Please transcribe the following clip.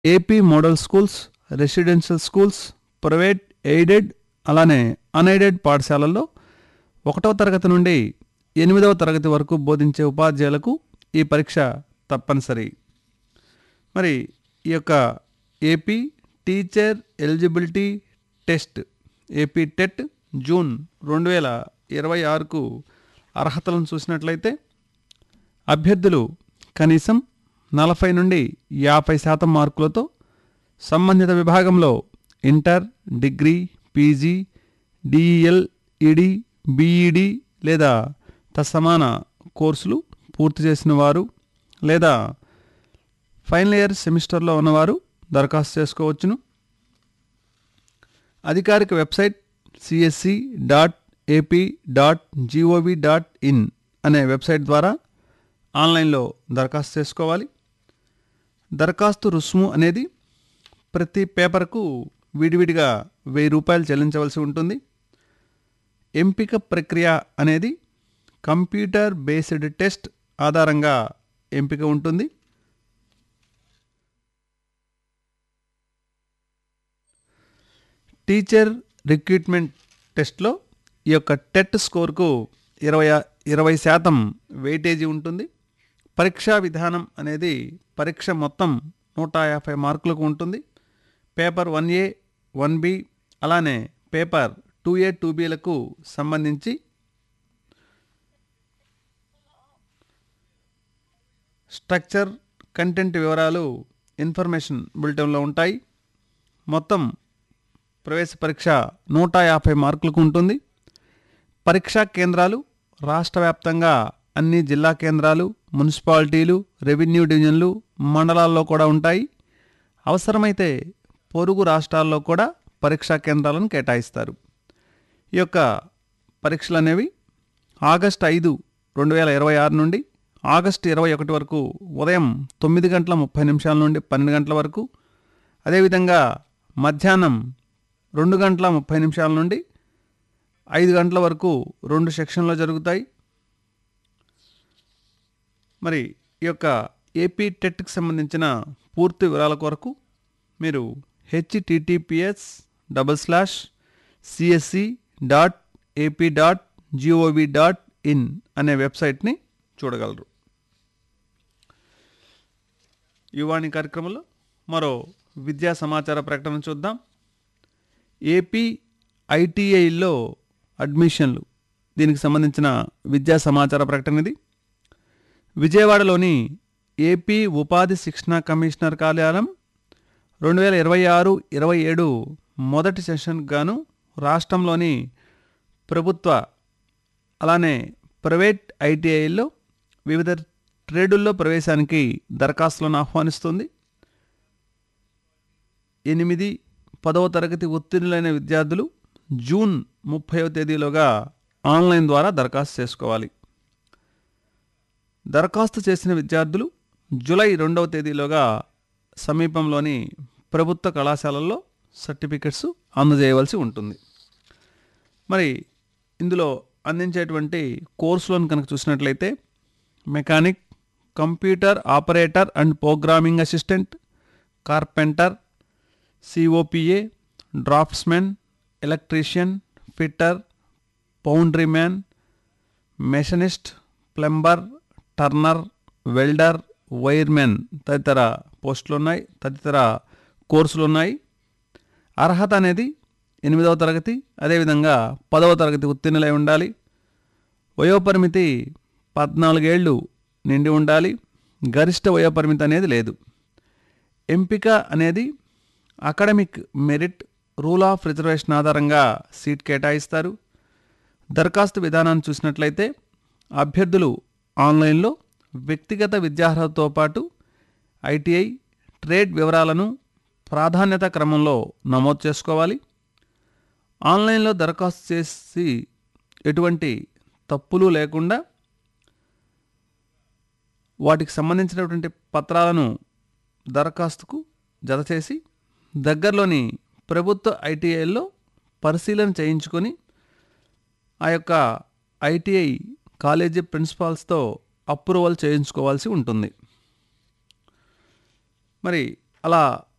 AP model schools residential schools private aided అలానే unaided పాఠశాలల్లో ఒకటవ తరగతి నుండి ఎనిమిదవ తరగతి వరకు బోధించే ఉపాధ్యాయులకు ఈ పరీక్ష తప్పనిసరి మరి ఈ యొక్క AP teacher eligibility test AP TET June రెండు వేల ఇరవై ఆరుకు అర్హతలను చూసినట్లయితే అభ్యర్థులు కనీసం నలభై నుండి యాభై శాతం మార్కులతో సంబంధిత విభాగంలో inter degree PG DEL ED BED లేదా తత్సమాన కోర్సులు పూర్తి చేసిన వారు లేదా ఫైనల్ ఇయర్ సెమిస్టర్లో ఉన్నవారు దరఖాస్తు చేసుకోవచ్చును అధికారిక website CSC dot AP dot GOV dot in అనే వెబ్సైట్ ద్వారా ఆన్లైన్లో దరఖాస్తు చేసుకోవాలి దరఖాస్తు రుసుము అనేది ప్రతి పేపర్కు విడివిడిగా వెయ్యి రూపాయలు చెల్లించవలసి ఉంటుంది ఎంపిక ప్రక్రియ అనేది కంప్యూటర్ బేస్డ్ టెస్ట్ ఆధారంగా ఎంపిక ఉంటుంది టీచర్ రిక్రూట్మెంట్ టెస్ట్లో ఈ యొక్క టెట్ స్కోర్కు ఇరవై ఇరవై శాతం వెయిటేజీ ఉంటుంది పరీక్షా విధానం అనేది పరీక్ష మొత్తం నూట యాభై మార్కులకు ఉంటుంది paper one A one B అలానే పేపర్ టూ ఏ టూ బీలకు సంబంధించి స్ట్రక్చర్ కంటెంట్ వివరాలు ఇన్ఫర్మేషన్ బులెటిన్లో ఉంటాయి మొత్తం ప్రవేశ పరీక్ష నూట యాభై మార్కులకు ఉంటుంది పరీక్షా కేంద్రాలు రాష్ట్ర వ్యాప్తంగా అన్ని జిల్లా కేంద్రాలు మున్సిపాలిటీలు రెవెన్యూ డివిజన్లు మండలాల్లో కూడా ఉంటాయి అవసరమైతే పొరుగు రాష్ట్రాల్లో కూడా పరీక్షా కేంద్రాలను కేటాయిస్తారు ఈ యొక్క పరీక్షలు అనేవి ఆగస్ట్ ఐదు రెండు వేల ఇరవై ఆరు నుండి ఆగస్టు ఇరవై ఒకటి వరకు ఉదయం తొమ్మిది గంటల ముప్పై నిమిషాల నుండి పన్నెండు గంటల వరకు అదేవిధంగా మధ్యాహ్నం రెండు గంటల ముప్పై నిమిషాల నుండి ఐదు గంటల వరకు రెండు సెక్షన్లో జరుగుతాయి మరి ఈ యొక్క ఏపీ టెట్కి సంబంధించిన పూర్తి వివరాల కొరకు మీరు HTTPS double slash CSC dot AP dot GOV dot in అనే వెబ్సైట్ని చూడగలరు యువాణి కార్యక్రమంలో మరో విద్యా సమాచార ప్రకటన చూద్దాం ఏపీ ఐటీఐలో అడ్మిషన్లు దీనికి సంబంధించిన విద్యా సమాచార ప్రకటన ఇది విజయవాడలోని ఏపీ ఉపాధి శిక్షణ కమిషనర్ కార్యాలయం రెండు వేల ఇరవై ఆరు ఇరవై ఏడు మొదటి సెషన్కి గాను రాష్ట్రంలోని ప్రభుత్వ అలానే ప్రైవేట్ ఐటీఐల్లో వివిధ ట్రేడుల్లో ప్రవేశానికి దరఖాస్తులను ఆహ్వానిస్తుంది ఎనిమిది పదవ తరగతి ఉత్తీర్ణులైన విద్యార్థులు జూన్ ముప్పైవ తేదీలోగా ఆన్లైన్ ద్వారా దరఖాస్తు చేసుకోవాలి దరఖాస్తు చేసిన విద్యార్థులు జూలై రెండవ తేదీలోగా సమీపంలోని ప్రభుత్వ కళాశాలల్లో సర్టిఫికెట్స్ అందజేయవలసి ఉంటుంది మరి ఇందులో అందించేటువంటి కోర్సులను కనుక చూసినట్లయితే mechanic computer operator and programming assistant carpenter COPA draftsmen electrician fitter foundry man machinist plumber turner welder wiremen తదితర పోస్టులు ఉన్నాయి తదితర కోర్సులు ఉన్నాయి అర్హత అనేది ఎనిమిదవ తరగతి అదేవిధంగా పదవ తరగతి ఉత్తీర్ణులై ఉండాలి వయోపరిమితి పద్నాలుగేళ్ళు నిండి ఉండాలి గరిష్ట వయోపరిమితి అనేది లేదు ఎంపిక అనేది academic merit rule of reservation ఆధారంగా సీట్ కేటాయిస్తారు దరఖాస్తు విధానాన్ని చూసినట్లయితే అభ్యర్థులు ఆన్లైన్లో వ్యక్తిగత విద్యార్హతతో పాటు ఐటీఐ ట్రేడ్ వివరాలను ప్రాధాన్యత క్రమంలో నమోదు చేసుకోవాలి ఆన్లైన్లో దరఖాస్తు చేసి ఎటువంటి తప్పులు లేకుండా వాటికి సంబంధించినటువంటి పత్రాలను దరఖాస్తుకు జతచేసి దగ్గరలోని ప్రభుత్వ ఐటీఐల్లో పరిశీలన చేయించుకొని ఆ యొక్క ఐటీఐ కాలేజీ ప్రిన్సిపాల్స్తో అప్రూవల్ చేయించుకోవాల్సి ఉంటుంది మరి అలా